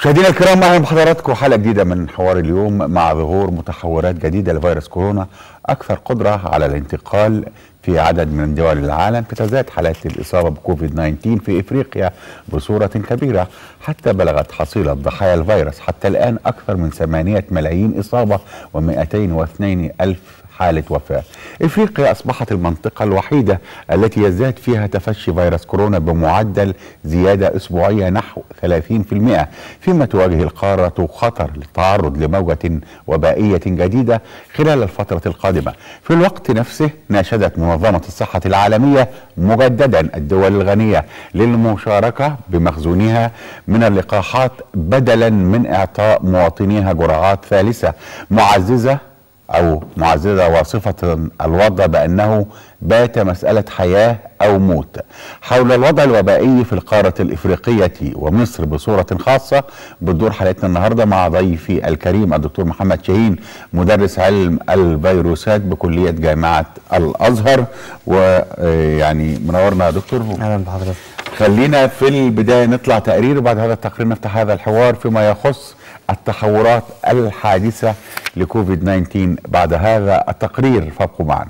مشاهدينا الكرام اهلا بحضراتكم حلقه جديده من حوار اليوم مع ظهور متحورات جديده لفيروس كورونا اكثر قدره على الانتقال في عدد من دول العالم تتزايد حالات الاصابه بكوفيد 19 في افريقيا بصوره كبيره حتى بلغت حصيله ضحايا الفيروس حتى الان اكثر من 8 ملايين اصابه و202 الف حالة وفاة إفريقيا أصبحت المنطقة الوحيدة التي يزداد فيها تفشي فيروس كورونا بمعدل زيادة أسبوعية نحو 30% فيما تواجه القارة خطر للتعرض لموجة وبائية جديدة خلال الفترة القادمة في الوقت نفسه ناشدت منظمة الصحة العالمية مجددا الدول الغنية للمشاركة بمخزونها من اللقاحات بدلا من إعطاء مواطنيها جرعات ثالثة معززة أو معززة واصفة الوضع بأنه بات مسألة حياة أو موت حول الوضع الوبائي في القارة الإفريقية ومصر بصورة خاصة بتدور حلقتنا النهاردة مع ضيفي الكريم الدكتور محمد شاهين مدرس علم الفيروسات بكلية جامعة الأزهر ويعني منورنا يا دكتور اهلا بحضرتك خلينا في البداية نطلع تقرير وبعد هذا التقرير نفتح هذا الحوار فيما يخص التحورات الحادثة لكوفيد 19 بعد هذا التقرير فابقوا معنا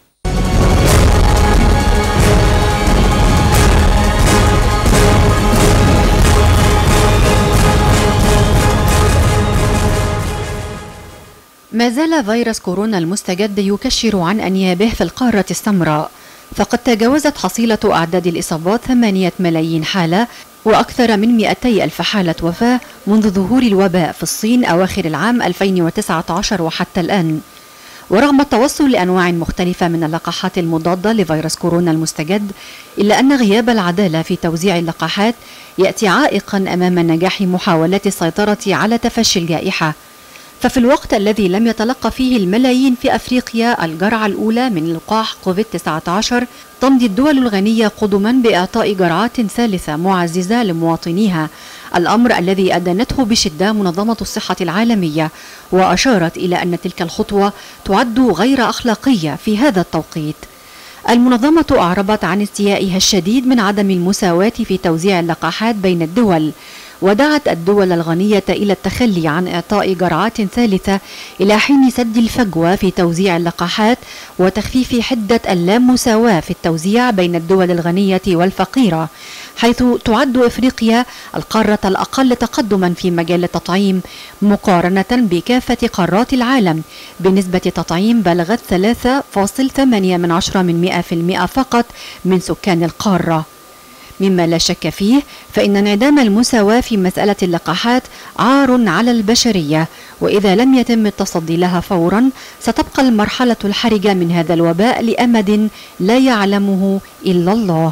ما زال فيروس كورونا المستجد يكشر عن أنيابه في القارة السمراء فقد تجاوزت حصيلة أعداد الإصابات 8 ملايين حالة وأكثر من 200 ألف حالة وفاة منذ ظهور الوباء في الصين أواخر العام 2019 وحتى الآن ورغم التوصل لأنواع مختلفة من اللقاحات المضادة لفيروس كورونا المستجد إلا أن غياب العدالة في توزيع اللقاحات يأتي عائقا أمام نجاح محاولات السيطرة على تفشي الجائحة ففي الوقت الذي لم يتلقى فيه الملايين في افريقيا الجرعه الاولى من لقاح كوفيد 19 تمضي الدول الغنيه قدما باعطاء جرعات ثالثه معززه لمواطنيها الامر الذي ادانته بشده منظمه الصحه العالميه واشارت الى ان تلك الخطوه تعد غير اخلاقيه في هذا التوقيت المنظمة أعربت عن استيائها الشديد من عدم المساواة في توزيع اللقاحات بين الدول ودعت الدول الغنية إلى التخلي عن إعطاء جرعات ثالثة إلى حين سد الفجوة في توزيع اللقاحات وتخفيف حدة اللامساواة في التوزيع بين الدول الغنية والفقيرة حيث تعد إفريقيا القارة الأقل تقدما في مجال التطعيم مقارنة بكافة قارات العالم بنسبة تطعيم بلغت 3.8 من 10 من 100% فقط من سكان القارة مما لا شك فيه فإن انعدام المساواة في مسألة اللقاحات عار على البشرية وإذا لم يتم التصدي لها فورا ستبقى المرحلة الحرجة من هذا الوباء لأمد لا يعلمه إلا الله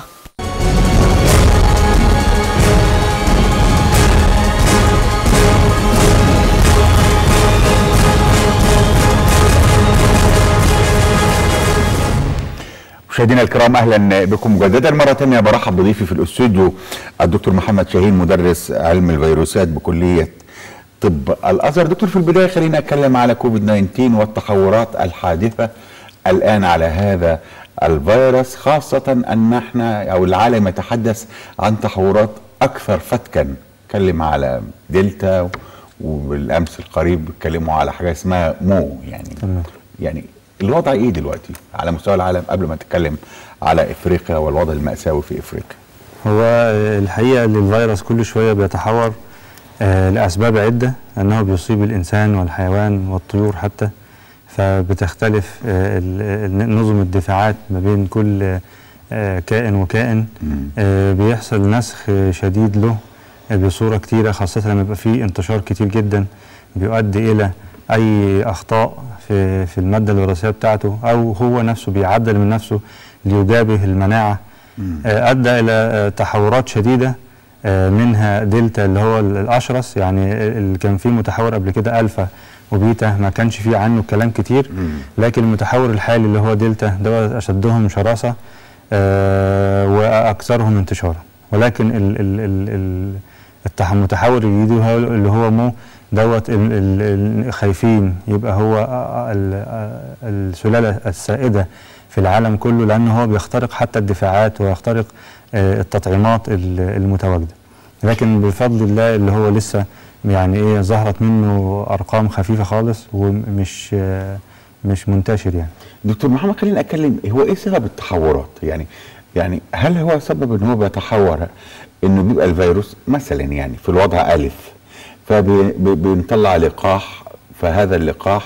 مشاهدينا الكرام اهلا بكم مجددا مره ثانيه برحب بضيفي في الاستوديو الدكتور محمد شاهين مدرس علم الفيروسات بكليه طب الازهر دكتور في البدايه خلينا اتكلم على كوفيد 19 والتحورات الحادثه الان على هذا الفيروس خاصه ان احنا او العالم يتحدث عن تحورات اكثر فتكا اتكلم على دلتا وبالامس القريب اتكلموا على حاجه اسمها مو يعني تمام. يعني الوضع ايه دلوقتي على مستوى العالم قبل ما نتكلم على افريقيا والوضع المأساوي في افريقيا هو الحقيقه ان الفيروس كل شويه بيتحور آه لاسباب عده انه بيصيب الانسان والحيوان والطيور حتى فبتختلف آه ال- ال- نظم الدفاعات ما بين كل آه كائن وكائن آه بيحصل نسخ شديد له آه بصوره كتيره خاصه لما يبقى فيه انتشار كتير جدا بيؤدي الى اي اخطاء في في الماده الوراثيه بتاعته او هو نفسه بيعدل من نفسه ليجابه المناعه آه، ادى الى آه، تحورات شديده آه، منها دلتا اللي هو ال- الاشرس يعني اللي كان فيه متحور قبل كده الفا وبيتا ما كانش فيه عنه كلام كتير لكن المتحور الحالي اللي هو دلتا ده اشدهم شراسه آه، واكثرهم انتشارا ولكن ال ال ال ال التح- المتحور الجديد هو اللي هو مو دوت ال- ال- ال- خايفين يبقى هو ال- السلاله السائده في العالم كله لانه هو بيخترق حتى الدفاعات ويخترق آه، التطعيمات ال- المتواجده لكن بفضل الله اللي هو لسه يعني ايه ظهرت منه ارقام خفيفه خالص ومش آه، مش منتشر يعني دكتور محمد خلينا اتكلم هو ايه سبب التحورات يعني يعني هل هو سبب ان هو بيتحور انه بيبقى الفيروس مثلا يعني في الوضع الف فبنطلع لقاح فهذا اللقاح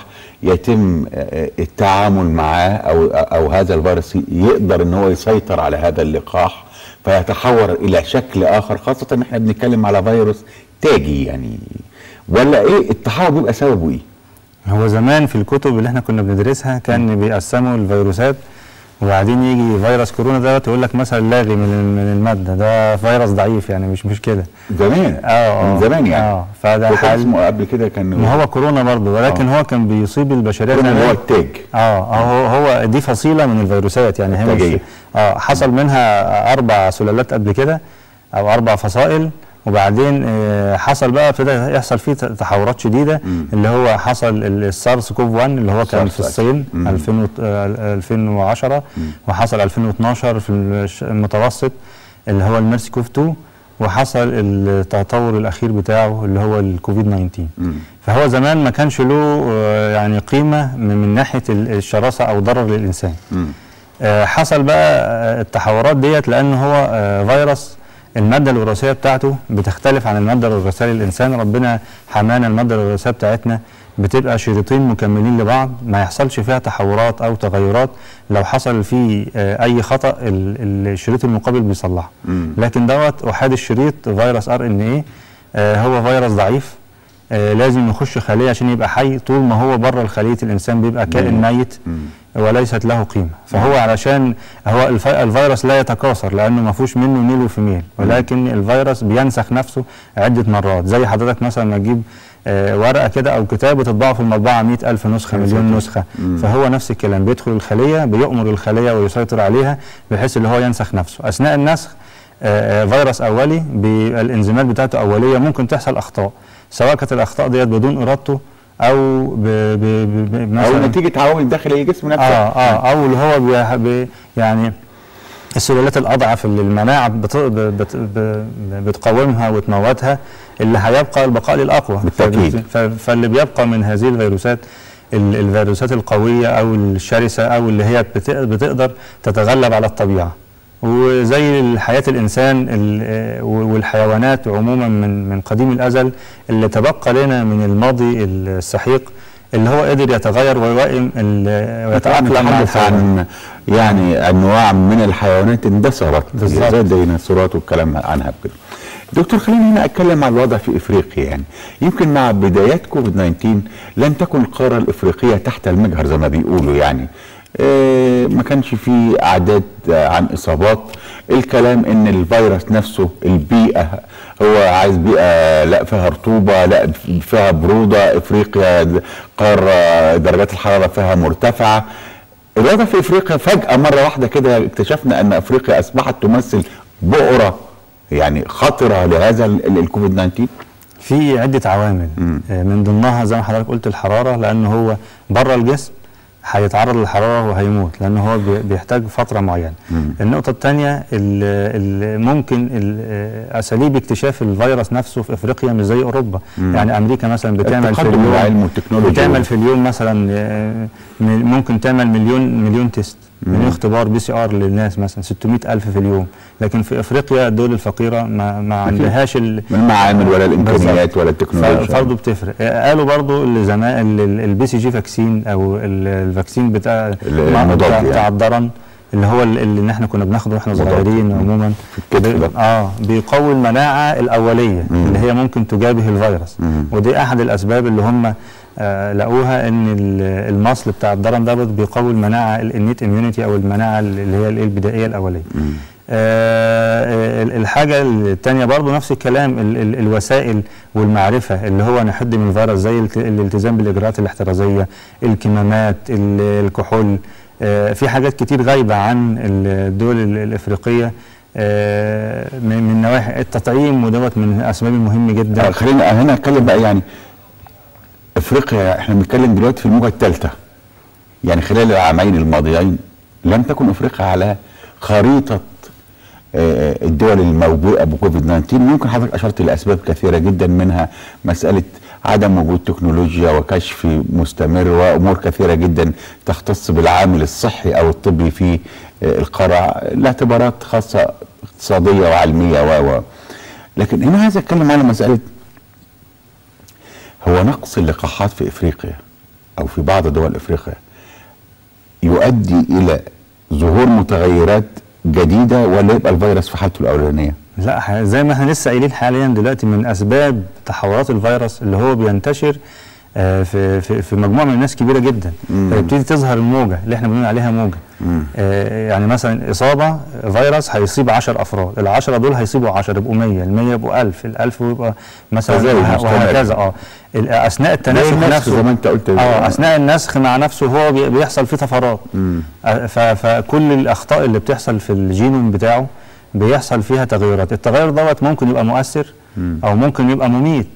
يتم آه، التعامل معاه او او هذا الفيروس يقدر ان هو يسيطر على هذا اللقاح فيتحور الى شكل اخر خاصه ان احنا بنتكلم على فيروس تاجي يعني ولا ايه التحور بيبقى سببه ايه؟ هو زمان في الكتب اللي احنا كنا بندرسها كان بيقسموا الفيروسات وبعدين يجي فيروس كورونا دوت يقول لك مثلا لاغي من من الماده ده فيروس ضعيف يعني مش مشكله زمان اه اه من زمان يعني اه فده وكان حل اسمه قبل كده كان ما هو كورونا برضه ولكن هو كان بيصيب البشريه كورونا اللي هو زمان التاج اه هو هو دي فصيله من الفيروسات يعني هي مش التاجية. اه حصل منها اربع سلالات قبل كده او اربع فصائل وبعدين آه، حصل بقى ابتدى يحصل فيه تحورات شديده مم. اللي هو حصل ال- السارس كوف 1 اللي هو كان في سارس الصين مم. 2000 و- آه، 2010 وحصل 2012 في الش- المتوسط اللي هو الميرسي كوف 2 وحصل التطور الاخير بتاعه اللي هو الكوفيد 19 مم. فهو زمان ما كانش له آه، يعني قيمه من من ناحيه ال- الشراسه او ضرر للانسان مم. آه، حصل بقى آه، التحورات ديت لان هو آه، فيروس الماده الوراثيه بتاعته بتختلف عن الماده الوراثيه للانسان ربنا حمانا الماده الوراثيه بتاعتنا بتبقى شريطين مكملين لبعض ما يحصلش فيها تحورات او تغيرات لو حصل فيه آه، اي خطا ال- الشريط المقابل بيصلحه مم. لكن دوت احاد الشريط فيروس ار ان ايه هو فيروس ضعيف آه، لازم يخش خليه عشان يبقى حي طول ما هو بره الخليه الانسان بيبقى كائن مم. ميت مم. وليست له قيمه فهو علشان هو الف- الفيروس لا يتكاثر لانه ما فيهوش منه ميل وفيميل ولكن الفيروس بينسخ نفسه عده مرات زي حضرتك مثلا ما تجيب آه، ورقه كده او كتاب وتطبعه في المطبعه 100000 نسخه مليون نسخه مم. فهو نفس الكلام بيدخل الخليه بيؤمر الخليه ويسيطر عليها بحيث اللي هو ينسخ نفسه اثناء النسخ آه، آه، فيروس اولي بيبقى الانزيمات بتاعته اوليه ممكن تحصل اخطاء سواء كانت الاخطاء ديت بدون ارادته او ب ب ب ب او مثلا نتيجه عوامل داخل الجسم نفسه اه اه او اللي هو بي بي يعني السلالات الاضعف اللي المناعه بت بت ب- بتقاومها وتموتها اللي هيبقى البقاء للاقوى بالتأكيد. ف- فاللي بيبقى من هذه الفيروسات ال- الفيروسات القويه او الشرسه او اللي هي بت- بتقدر تتغلب على الطبيعه وزي حياه الانسان ال- آه، والحيوانات عموما من من قديم الازل اللي تبقى لنا من الماضي السحيق اللي هو قدر يتغير ويوائم ال- ويتاقلم مع نتحدث الحيوانات عن يعني انواع من الحيوانات اندثرت بالظبط. زي الديناصورات والكلام عنها كده دكتور خليني هنا اتكلم عن الوضع في افريقيا يعني يمكن مع بدايات كوفيد 19 لم تكن القاره الافريقيه تحت المجهر زي ما بيقولوا يعني إيه ما كانش في اعداد آه، عن اصابات الكلام ان الفيروس نفسه البيئه هو عايز بيئه لا فيها رطوبه لا فيها بروده افريقيا د- قاره درجات الحراره فيها مرتفعه الوضع في افريقيا فجاه مره واحده كده اكتشفنا ان افريقيا اصبحت تمثل بؤره يعني خطره لهذا ال- ال- الكوفيد 19 في عدة عوامل مم. آه، من ضمنها زي ما حضرتك قلت الحرارة لأن هو بره الجسم هيتعرض للحرارة وهيموت لأن هو بي- بيحتاج فترة معينة مم. النقطة الثانية ممكن ال- آه، أساليب اكتشاف الفيروس نفسه في أفريقيا مش زي أوروبا مم. يعني أمريكا مثلا بتعمل في التقدم اليوم العلمي والتكنولوجيا بتعمل في اليوم مثلا آه، م- ممكن تعمل مليون مليون تيست مليون اختبار بي سي ار للناس مثلا 600 ألف في اليوم لكن في أفريقيا الدول الفقيرة ما, ما أكيد. عندهاش ال من المعامل ولا الامكانيات بالظبط. ولا التكنولوجيا فبرضه بتفرق آه، قالوا برضه اللي زمان البي سي جي فاكسين او ال- الفاكسين بتاع المضاد بتاع, يعني. بتاع الضرن اللي هو ال- اللي احنا كنا بناخده واحنا مضاد. صغيرين مم. عموما في الكتف ده. اه بيقوي المناعه الاوليه مم. اللي هي ممكن تجابه الفيروس مم. ودي احد الاسباب اللي هم آه لقوها ان ال- المصل بتاع الضرن ده بيقوي المناعه الانيت اميونيتي او المناعه اللي هي الإيه البدائيه الاوليه مم. آه ال- الحاجة التانية برضو نفس الكلام ال ال الوسائل والمعرفة اللي هو نحد من الفيروس زي الت- الالتزام بالإجراءات الاحترازية الكمامات ال- الكحول آه في حاجات كتير غايبة عن الدول ال- الإفريقية آه من من نواحي التطعيم ودوت من الأسباب المهمة جدا آه، خلينا هنا نتكلم بقى يعني افريقيا احنا بنتكلم دلوقتي في الموجه الثالثه يعني خلال العامين الماضيين لم تكن افريقيا على خريطه آه، الدول الموبوءه بكوفيد 19 ممكن حضرتك اشرت لاسباب كثيره جدا منها مساله عدم وجود تكنولوجيا وكشف مستمر وامور كثيره جدا تختص بالعامل الصحي او الطبي في آه، القرى لاعتبارات خاصه اقتصاديه وعلميه و و لكن هنا عايز اتكلم على مساله هو نقص اللقاحات في افريقيا او في بعض دول افريقيا يؤدي الى ظهور متغيرات جديده ولا يبقى الفيروس في حالته الاولانيه؟ لا ح- زي ما احنا لسه قايلين حاليا دلوقتي من اسباب تحورات الفيروس اللي هو بينتشر آه، في في في مجموعه من الناس كبيره جدا فيبتدي تظهر الموجه اللي احنا بنقول عليها موجه آه، يعني مثلا اصابه فيروس هيصيب 10 افراد ال 10 دول هيصيبوا 10 يبقوا 100 ال 100 يبقوا 1000 ال 1000 يبقى مثلا تزايد وه- مستمر. وهكذا اه ال- اثناء التناسخ النسخ نفسه زي ما أنت قلت. اه اثناء النسخ مع نفسه هو بي- بيحصل فيه طفرات آه، ف- فكل الاخطاء اللي بتحصل في الجينوم بتاعه بيحصل فيها تغيرات التغير دوت ممكن يبقى مؤثر او ممكن يبقى مميت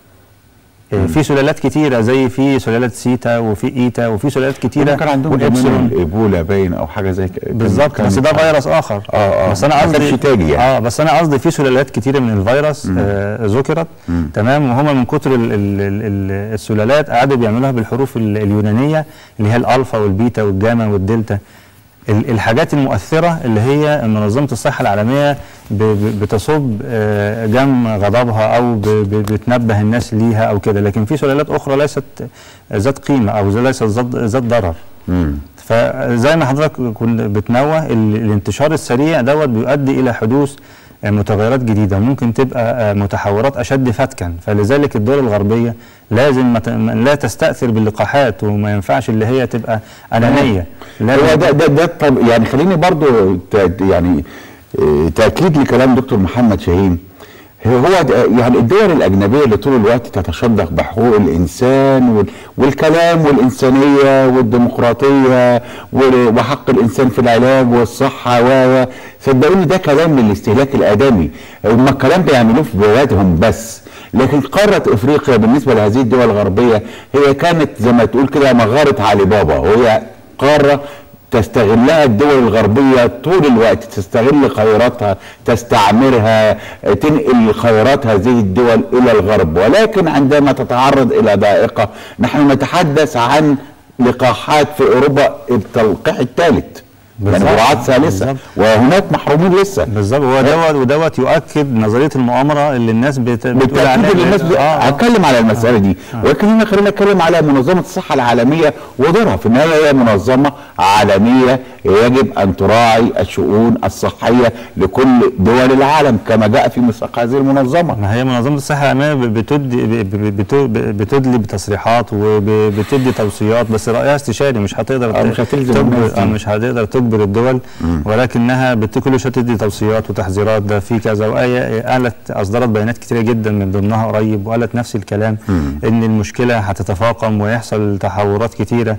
آه، في سلالات كتيره زي في سلاله سيتا وفي ايتا وفي سلالات كتيره كان عندهم زمان وإبسلون. الايبولا باين او حاجه زي كده بالظبط كان- بس ده فيروس اخر آه، آه. بس انا ما قصدي كانش تاجي يعني. اه بس انا قصدي في سلالات كتيره من الفيروس آه ذكرت تمام وهم من كتر ال ال ال ال السلالات قعدوا بيعملوها بالحروف ال- اليونانيه اللي هي الالفا والبيتا والجاما والدلتا ال- الحاجات المؤثره اللي هي منظمه الصحه العالميه ب- ب- بتصب آه، جم غضبها او ب- ب- بتنبه الناس ليها او كده لكن في سلالات اخرى ليست ذات قيمه او ليست ذات ذات ضرر مم. فزي ما حضرتك كنت بتنوه ال- الانتشار السريع دوت بيؤدي الى حدوث آه، متغيرات جديده ممكن تبقى آه، متحورات اشد فتكا فلذلك الدول الغربيه لازم ما ت- ما- لا تستاثر باللقاحات وما ينفعش اللي هي تبقى انانيه هو لازم- ده ده ده طب يعني خليني برضو ت- يعني آه، تاكيد لكلام دكتور محمد شاهين هو ده- يعني الدول الاجنبيه اللي طول الوقت تتشدق بحقوق الانسان وال- والكلام والانسانيه والديمقراطيه وال- وحق الانسان في العلاج والصحه و و- صدقوني ده كلام للاستهلاك الادمي هم الكلام ده يعملوه في بلادهم بس لكن قاره افريقيا بالنسبه لهذه الدول الغربيه هي كانت زي ما تقول كده مغاره علي بابا وهي قاره تستغلها الدول الغربية طول الوقت تستغل خيراتها تستعمرها تنقل خيرات هذه الدول إلى الغرب ولكن عندما تتعرض إلى ضائقة نحن نتحدث عن لقاحات في أوروبا التلقيح الثالث يعني بالظبط. جرعات ثالثة بالظبط. وهناك محرومين لسه بالظبط هو دوت ودوت يؤكد نظريه المؤامره اللي الناس بت... بتقول بالتاكيد عليها اللي الناس ب... آه، آه. هتكلم على المساله دي ولكن هنا خلينا نتكلم على منظمه الصحه العالميه ودورها في النهايه هي منظمه عالميه يجب ان تراعي الشؤون الصحيه لكل دول العالم كما جاء في ميثاق هذه المنظمه ما هي منظمه الصحه العالميه بتدي ب- ب- بت- بتدلي بتصريحات وبتدي توصيات بس رايها استشاري مش هتقدر آه، ت- مش هتلزم تجبر الناس دي. آه، مش هتقدر تجبر الدول ولكنها بت- كل شويه تدي توصيات وتحذيرات ده في كذا واي قالت اصدرت بيانات كتيره جدا من ضمنها قريب وقالت نفس الكلام ان المشكله هتتفاقم ويحصل تحورات كتيره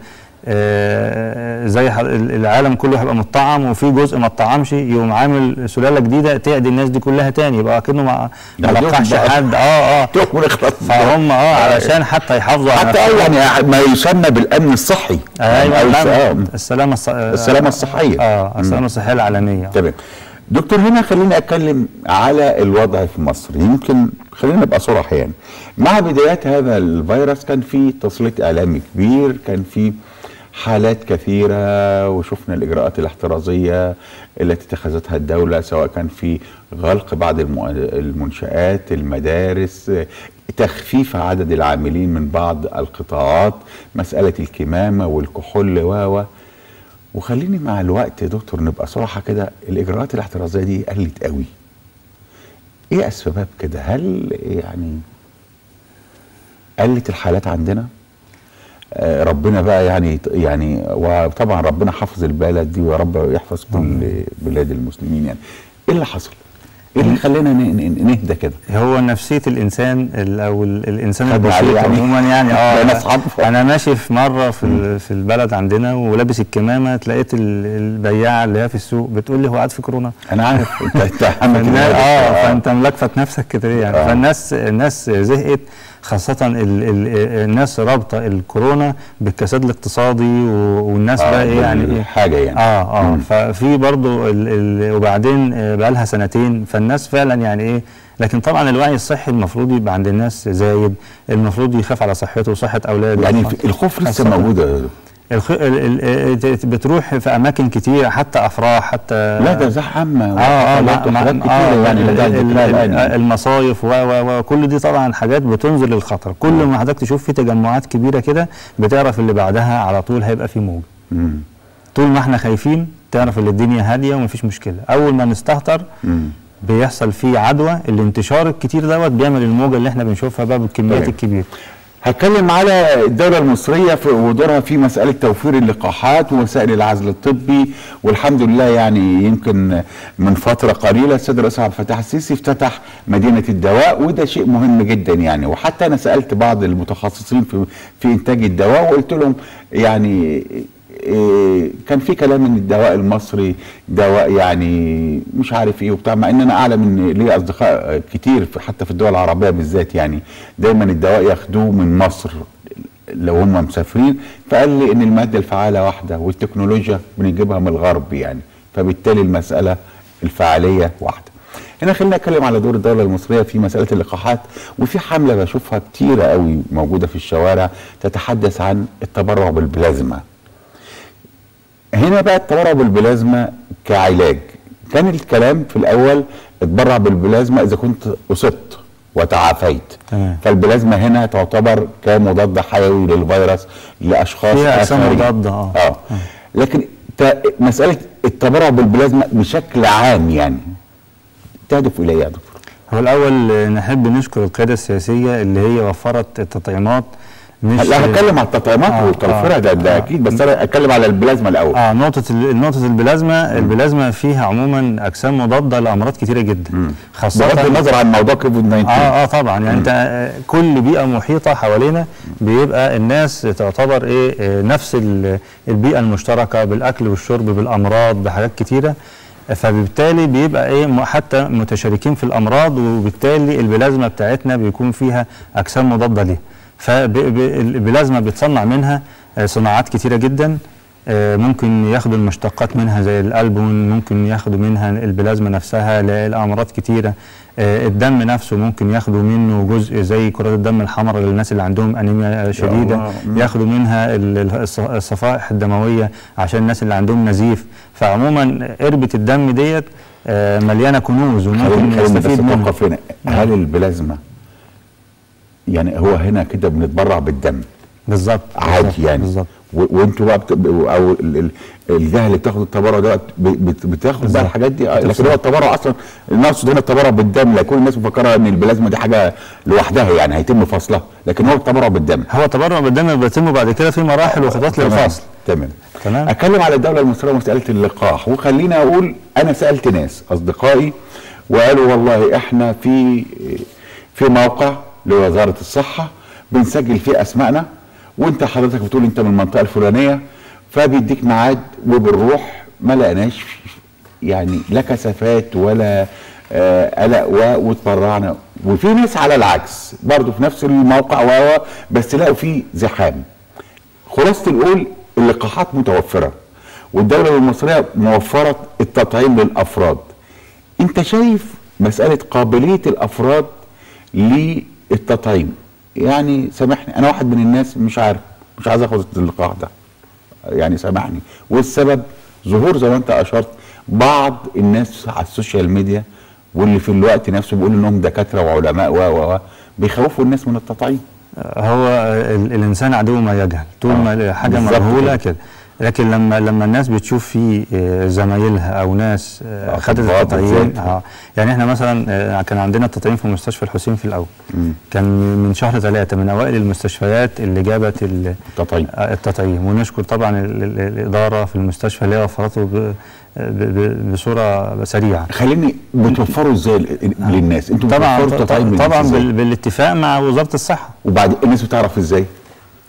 آه، زي ح- العالم كله هيبقى متطعم وفي جزء ما اتطعمش يقوم عامل سلاله جديده تعدي الناس دي كلها تاني يبقى كأنه ما ما ده لقحش بقى. حد اه اه تؤمن نخلص فهم اه علشان حتى يحافظوا على حتى نفسهم. يعني ما يسمى بالامن الصحي ايوه يعني أو السلامة- آه، السلامه الص... السلامة الصحية. اه السلامه الصحيه العالميه تمام دكتور هنا خليني اتكلم على الوضع في مصر يمكن خلينا نبقى صراح يعني مع بدايات هذا الفيروس كان في تسليط اعلامي كبير كان في حالات كثيرة وشفنا الإجراءات الاحترازية التي اتخذتها الدولة سواء كان في غلق بعض المو- المنشآت المدارس تخفيف عدد العاملين من بعض القطاعات مسألة الكمامة والكحول و و وخليني مع الوقت يا دكتور نبقى صراحه كده الاجراءات الاحترازيه دي قلت قوي ايه اسباب كده هل يعني قلت الحالات عندنا آه ربنا بقى يعني يعني وطبعا ربنا حافظ البلد دي ويا رب يحفظ كل بلاد المسلمين يعني ايه اللي حصل ايه اللي خلانا ن- ن- نهدى كده هو نفسيه الانسان ال- او ال- الانسان خدنا عليه البسيط يعني. عموما يعني بقينا اه أصحاب. انا ماشي في مره في ال- في البلد عندنا ولابس الكمامه تلاقيت ال- البياعه اللي هي في السوق بتقول لي هو قاعد في كورونا انا عارف انت انت عامل كده. فالناس اه فانت ملكفت نفسك كده ليه يعني آه. فالناس الناس زهقت خاصه ال ال الناس رابطه الكورونا بالكساد الاقتصادي و- والناس آه، بقى ايه يعني ايه حاجه يعني اه اه مم. ففي برضو ال ال وبعدين آه، بقى لها سنتين فالناس فعلا يعني ايه لكن طبعا الوعي الصحي المفروض يبقى عند الناس زايد المفروض يخاف على صحته وصحه اولاده يعني في- الخوف لسه خاصة- موجود يا دكتور. الخ... ال... ال... بتروح في اماكن كتير حتى افراح حتى لا ده زحمه اه اه وحفلات مع- وحاجات مع- كتيره آه، يعني ال- لا ال- ذكرها ال- الآن يعني. المصايف و و وكل دي طبعا حاجات بتنزل للخطر كل ما حضرتك تشوف في تجمعات كبيره كده بتعرف اللي بعدها على طول هيبقى في موج مم. طول ما احنا خايفين تعرف ان الدنيا هاديه ومفيش مشكله اول ما نستهتر مم. بيحصل فيه عدوى الانتشار الكتير دوت بيعمل الموجه اللي احنا بنشوفها بقى بالكميات تمام. الكبيره هتكلم على الدولة المصرية في ودورها في مسألة توفير اللقاحات ووسائل العزل الطبي والحمد لله يعني يمكن من فترة قليلة السيد الرئيس عبد الفتاح السيسي افتتح مدينة الدواء وده شيء مهم جدا يعني وحتى أنا سألت بعض المتخصصين في في إنتاج الدواء وقلت لهم يعني إيه، كان في كلام ان الدواء المصري دواء يعني مش عارف ايه وبتاع مع ان انا اعلم ان ليا اصدقاء كتير في حتى في الدول العربيه بالذات يعني دايما الدواء ياخدوه من مصر لو هم مسافرين فقال لي ان الماده الفعاله واحده والتكنولوجيا بنجيبها من الغرب يعني فبالتالي المساله الفعاليه واحده هنا خلينا نتكلم على دور الدوله المصريه في مساله اللقاحات وفي حمله بشوفها كتيره قوي موجوده في الشوارع تتحدث عن التبرع بالبلازما هنا بقى التبرع بالبلازما كعلاج كان الكلام في الاول اتبرع بالبلازما اذا كنت اصبت وتعافيت تمام. فالبلازما هنا تعتبر كمضاد حيوي للفيروس لاشخاص فيها أجسام آخرين. مضادة، آه. اه لكن ت- مساله التبرع بالبلازما بشكل عام يعني تهدف الى ايه يا دكتور؟ هو الاول آه، نحب نشكر القياده السياسيه اللي هي وفرت التطعيمات مش لا هتكلم على التطعيمات آه، وتوفيرها آه، ده, ده آه. اكيد بس انا اتكلم على البلازما الاول اه نقطة ال- نقطة البلازما البلازما فيها عموما أجسام مضادة لأمراض كتيرة جدا خاصة بغض النظر عن موضوع كوفيد 19 اه اه طبعا يعني انت آه، كل بيئه محيطه حوالينا بيبقى الناس تعتبر ايه آه، نفس ال- البيئه المشتركه بالاكل والشرب بالامراض بحاجات كتيره فبالتالي بيبقى ايه م- حتى متشاركين في الامراض وبالتالي البلازما بتاعتنا بيكون فيها اجسام مضاده ليه فالبلازما بيتصنع منها آه، صناعات كتيره جدا آه، ممكن ياخدوا المشتقات منها زي الألبون ممكن ياخدوا منها البلازما نفسها لأمراض كتيرة آه، الدم نفسه ممكن ياخدوا منه جزء زي كرات الدم الحمراء للناس اللي عندهم أنيميا شديدة الله. مم. ياخدوا منها ال- ال- الص- الصفائح الدموية عشان الناس اللي عندهم نزيف فعموما قربة الدم ديت آه، مليانة كنوز وممكن خلينا خلينا بس نستفيد منها نتوقف هنا هل البلازما يعني هو هنا كده بنتبرع بالدم بالظبط عادي يعني بالظبط و- وانتوا بقى بت... او ال- ال- الجهه اللي بتاخد التبرع ده ب- بت... بتاخد بالظبط. بقى الحاجات دي آه، لكن بتفصل. هو التبرع اصلا نقصد هنا التبرع بالدم لا كل الناس مفكره ان البلازما دي حاجه لوحدها يعني هيتم فصلها لكن هو التبرع بالدم هو تبرع بالدم بيتم بعد كده في مراحل وخطوات تمام. للفصل تمام تمام. اتكلم على الدوله المصريه ومساله اللقاح وخليني اقول انا سالت ناس اصدقائي وقالوا والله احنا في في موقع لوزاره الصحه بنسجل فيه اسمائنا وانت حضرتك بتقول انت من المنطقه الفلانيه فبيديك ميعاد وبنروح ما لقيناش يعني لا كثافات ولا آه، قلق و- واتبرعنا وفي ناس على العكس برضه في نفس الموقع و و- بس لقوا فيه زحام خلاصة القول اللقاحات متوفرة والدولة المصرية موفرة التطعيم للأفراد أنت شايف مسألة قابلية الأفراد للتطعيم يعني سامحني أنا واحد من الناس مش عارف مش عايز أخد اللقاح ده يعني سامحني والسبب ظهور زي ما أنت أشرت بعض الناس على السوشيال ميديا واللي في الوقت نفسه بيقولوا إنهم دكاترة وعلماء و و و بيخوفوا الناس من التطعيم هو ال- الانسان عدو ما يجهل طول آه، ما حاجه بالظبط مرهوله كده. كده لكن لما لما الناس بتشوف في آه، زمايلها او ناس آه، خدت أطباء التطعيم بالذات. اه يعني احنا مثلا آه، كان عندنا التطعيم في مستشفى الحسين في الاول كان من شهر ثلاثة من اوائل المستشفيات اللي جابت ال- التطعيم آه، التطعيم ونشكر طبعا ال- ال- الاداره في المستشفى اللي هي وفرته ب- ب- ب- بصوره سريعه خليني بتوفروا ازاي ل- للناس انتوا طبعا بتوفروا التطعيم طبعا للناس إزاي؟ بال- بالاتفاق مع وزاره الصحه وبعد الناس بتعرف ازاي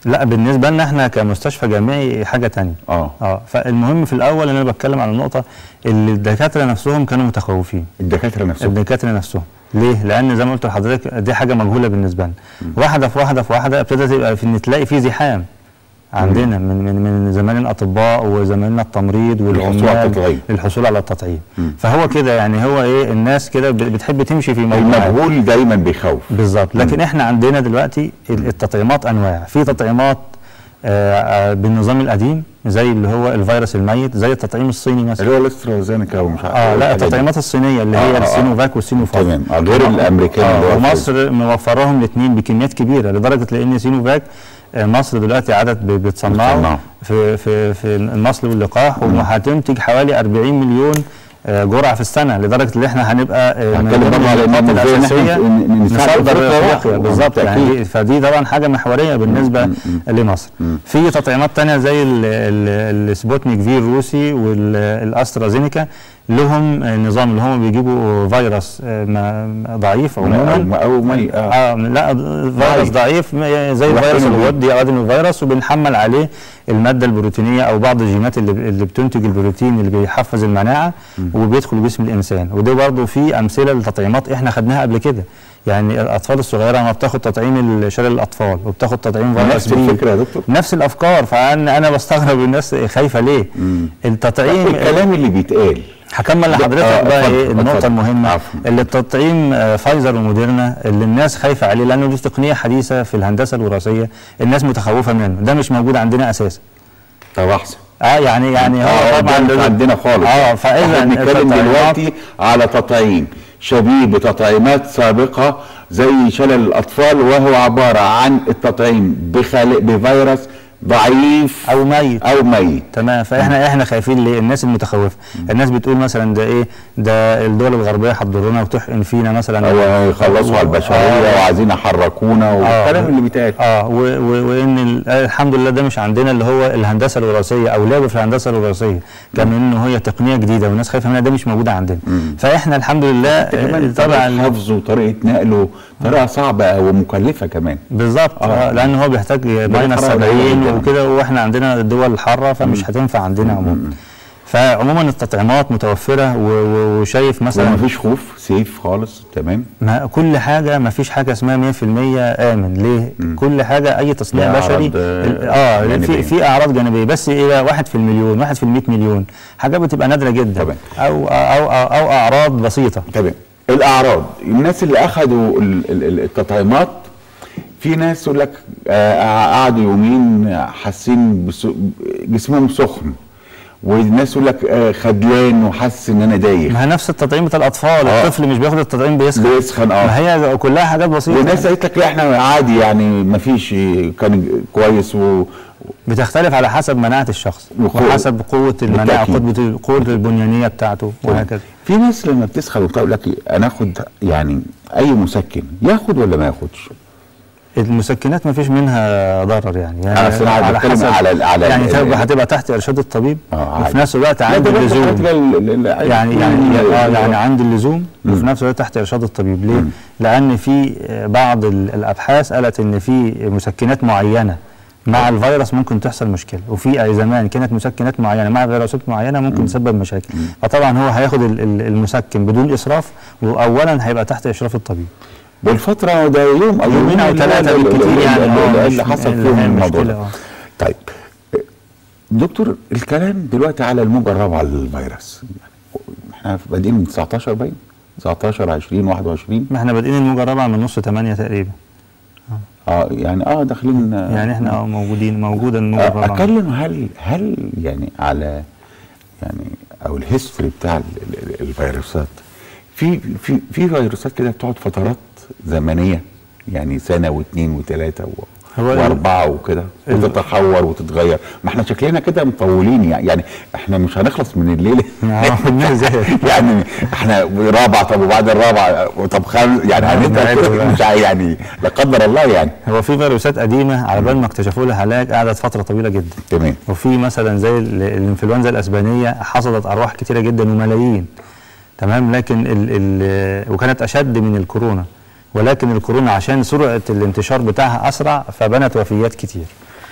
لا بالنسبه لنا احنا كمستشفى جامعي حاجه تانية اه اه فالمهم في الاول انا بتكلم على النقطه اللي الدكاتره نفسهم كانوا متخوفين الدكاتره نفسهم الدكاتره نفسهم ليه؟ لان زي ما قلت لحضرتك دي حاجه مجهوله بالنسبه لنا واحده في واحده في واحده ابتدت يبقى في ان تلاقي في زحام عندنا من من من زمان الاطباء وزمايلنا التمريض الحصول على والعمال التطعيم. للحصول على التطعيم فهو كده يعني هو ايه الناس كده ب- بتحب تمشي في مجموعات المجهول دايما بيخوف بالظبط لكن احنا عندنا دلوقتي ال- التطعيمات انواع في تطعيمات آه، آه، بالنظام القديم زي اللي هو الفيروس الميت زي التطعيم الصيني مثلا اللي هو الاسترازينيكا ومش عارف اه إيه لا الحاجات دي. التطعيمات الصينيه اللي آه، هي آه، آه. السينوفاك والسينوفارم تمام آه، غير الامريكان اللي اه هو ومصر موفراهم الاثنين بكميات كبيره لدرجه لان سينوفاك آه، مصر دلوقتي عدد ب- بتصنعه بتصنعه. في في في النصل واللقاح وهتنتج حوالي 40 مليون آه، جرعه في السنه لدرجه ان احنا هنبقى آه، من هنتكلم ضمن برضه على النقاط إن إزاي إن إحنا الاساسيه ن- ن- نساعد نصدر أفريقيا افريقيا آه، بالظبط يعني بالتأكيد. دي- فدي طبعا حاجه محوريه بالنسبه لمصر في تطعيمات تانية زي ال- ال- السبوتنيك في الروسي والاسترازينيكا لهم آه، نظام اللي هم بيجيبوا فيروس آه، ما- ضعيف عموما او او مي اه اه لا فيروس ضعيف م- زي الفيروس وحقنوا بيه. الغدي او ادم الفيروس وبنحمل عليه الماده البروتينيه او بعض الجينات اللي, اللي بتنتج البروتين اللي بيحفز المناعه وبيدخل جسم الانسان وده برضه في امثله لتطعيمات احنا خدناها قبل كده يعني الاطفال الصغيره ما بتاخد تطعيم شلل الاطفال وبتاخد تطعيم فيروس نفس بي. الفكره يا دكتور نفس الافكار فانا انا بستغرب الناس خايفه ليه التطعيم الكلام اللي بيتقال هكمل آه، لحضرتك بقى اتفضل، ايه النقطة اتفضل. المهمة عفوا. اللي التطعيم آه، فايزر وموديرنا اللي الناس خايفة عليه لأنه دي تقنية حديثة في الهندسة الوراثية الناس متخوفة منه ده مش موجود عندنا أساسا طب احسن اه يعني يعني هو اه طبعا ده مش عندنا خالص اه فاذا احنا بنتكلم التطعيمات- دلوقتي على تطعيم شبيه بتطعيمات سابقه زي شلل الاطفال وهو عباره عن التطعيم بخالق بفيروس ضعيف او ميت او ميت تمام فاحنا احنا خايفين ليه الناس المتخوفه الناس بتقول مثلا ده ايه ده الدول الغربيه هتضرنا وتحقن فينا مثلا او يخلصوا على البشريه آه. وعايزين يحركونا والكلام اللي بيتقال اه و- و- وان ال- آه، الحمد لله ده مش عندنا اللي هو الهندسه الوراثيه او لعب في الهندسه الوراثيه كان انه هي تقنيه جديده والناس خايفه منها ده مش موجوده عندنا فاحنا الحمد لله كمان آه، طبعا طبعا حفظه وطريقه نقله طريقه صعبه ومكلفه كمان بالظبط آه. آه. لان هو بيحتاج ماينس حرارة 70 قليلة جداً. وكده واحنا عندنا الدول الحاره فمش هتنفع عندنا عموما فعموما التطعيمات متوفره و- و- وشايف مثلا وما فيش خوف سيف خالص تمام ما كل حاجه ما فيش حاجه اسمها 100% امن ليه كل حاجه اي تصنيع ليها بشري أعراض، آه، ال- اه جانبية. في في اعراض جانبيه بس ايه بقى واحد في المليون واحد في المئة مليون حاجات بتبقى نادره جدا طبعا. او او او, أو اعراض بسيطه تمام الاعراض الناس اللي اخذوا ال- ال- ال- التطعيمات في ناس يقول لك آه، قعدوا يومين حاسين بس- جسمهم سخن وناس يقول لك آه، خدلان وحاسس ان انا دايخ ما هي نفس التطعيم بتاع الاطفال آه. الطفل مش بياخد التطعيم بيسخن بيسخن اه ما هي كلها حاجات بسيطه وناس قالت لك لا احنا عادي يعني ما فيش كان كويس و بتختلف على حسب مناعه الشخص وقوة- وحسب قوه المناعه بالتأكيد. قوه القوه البنيانيه بتاعته وهكذا في ناس لما بتسخن وبتاع يقول لك انا اخد يعني اي مسكن ياخد ولا ما ياخدش؟ المسكنات ما فيش منها ضرر يعني, يعني أصل أنا بتكلم على- على يعني ال- تبقى هتبقى تحت ارشاد الطبيب آه، وفي عادي. نفس الوقت لا، عند ده برضه اللزوم حاجات لل- لل- يعني يعني لل- آه يعني عند اللزوم وفي نفس الوقت تحت ارشاد الطبيب ليه؟ لان في آه، بعض ال- الابحاث قالت ان في مسكنات معينه مع الفيروس ممكن تحصل مشكله وفي أي زمان كانت مسكنات معينه مع فيروسات معينه ممكن تسبب مشاكل فطبعا هو هياخد ال- ال- المسكن بدون اسراف واولا هيبقى تحت اشراف الطبيب والفترة ده يوم أو يومين أو اللي- ثلاثة اللي- بالكتير اللي- يعني، اللي, آه، اللي, مش- اللي حصل اللي فيهم هي الموضوع المشكلة، ده آه. طيب دكتور الكلام دلوقتي على الموجة الرابعة للفيروس احنا بادئين من 19 باين 19 20 21 ما احنا بادئين الموجه الرابعه من نص 8 تقريبا اه يعني اه داخلين آه، يعني احنا اه موجودين موجوده الموجه آه، الرابعه اتكلم هل هل يعني على يعني او الهيستوري بتاع ال- ال- الفيروسات في في في فيروسات كده بتقعد فترات زمنيه يعني سنه واثنين وثلاثه و... هو ال- واربعه وكده ال- وتتحور وتتغير ما احنا شكلنا كده مطولين يعني يعني احنا مش هنخلص من الليل آه، الناس زي- يعني احنا رابعه طب وبعد الرابعه طب خامس يعني آه، هنبدا نعد كده بقى. مش عا- يعني لا قدر الله يعني هو في فيروسات قديمه على بال ما اكتشفوا لها علاج قعدت فتره طويله جدا تمام وفي مثلا زي ال- الانفلونزا الاسبانيه حصدت ارواح كتيره جدا وملايين تمام لكن ال ال وكانت اشد من الكورونا ولكن الكورونا عشان سرعه الانتشار بتاعها اسرع فبنت وفيات كتير